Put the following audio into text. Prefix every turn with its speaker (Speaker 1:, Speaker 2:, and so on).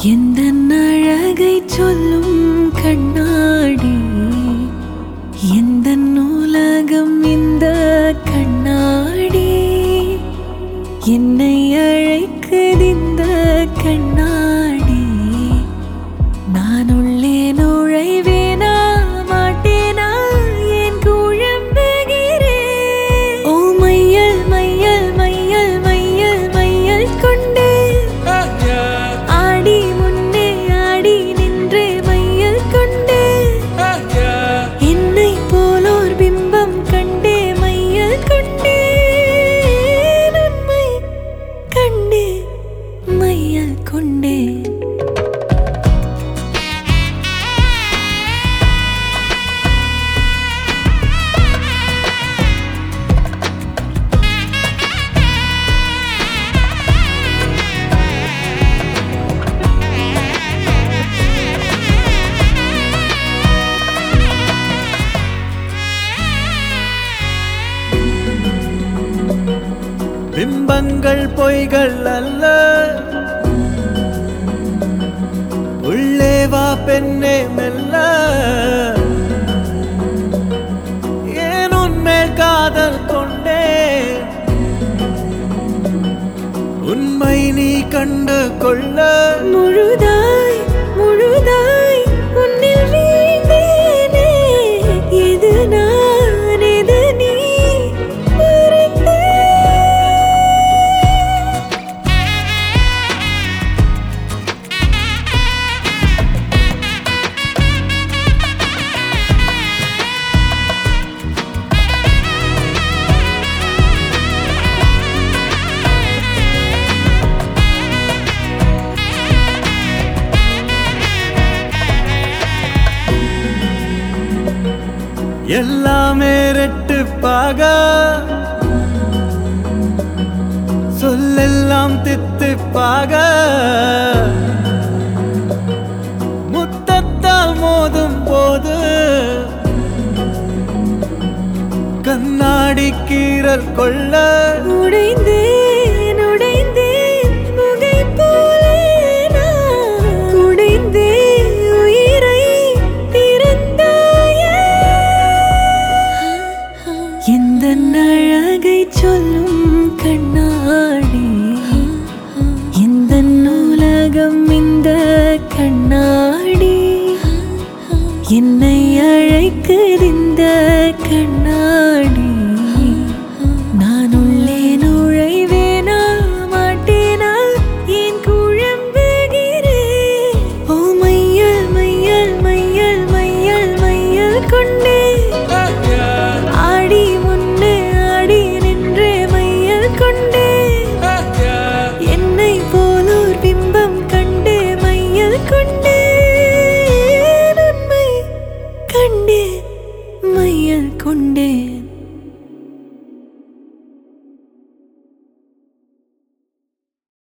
Speaker 1: எந்த அழகை சொல்லும் கண்ணாடி எந்த நூலகம் இந்த கண்ணாடி என்னை அழைக்குது இந்த கண்ணாடி நான் உள்ளே நுழைவேனா மாட்டேனா என் குழம்புகிறேன் ஓ மையல் மையல் மையல் மையல் மையல் கொண்டே ஆடி முன்னே ஆடி நின்றே மையல் கொண்டே என்னை போலோர் பிம்பம் கண்டே மையல் கொண்டே உண்மை கண்டே மையல் கொண்டே
Speaker 2: பிம்பங்கள் பொய்கள் அல்ல உள்ளே வா பெண்ணே மெல்ல ஏன் உன்மேல் காதல் கொண்டே உண்மை நீ கண்டு கொள்ள
Speaker 1: முழுதாய் முழுதாய் உன்னில் வீழ்ந்தேனே எது நான் எது நீ மறந்தேன்
Speaker 2: எல்லாமே ரெட்டுப்பாக சொல்லெல்லாம் தித்துப்பாக முத்தத்தால் மோதும் போது கண்ணாடி கீறல் கொள்ள
Speaker 1: உடைந்தேன் உடைந்தேன் முகை போலே நான் உடைந்தேன் உயிரை திறந்தாயே எந்த அழகை சொல்லும் கண்ணாடி எந்த நூலகம் இந்த கண்ணாடி என்னை அழைக்குது இந்த கண்ணாடி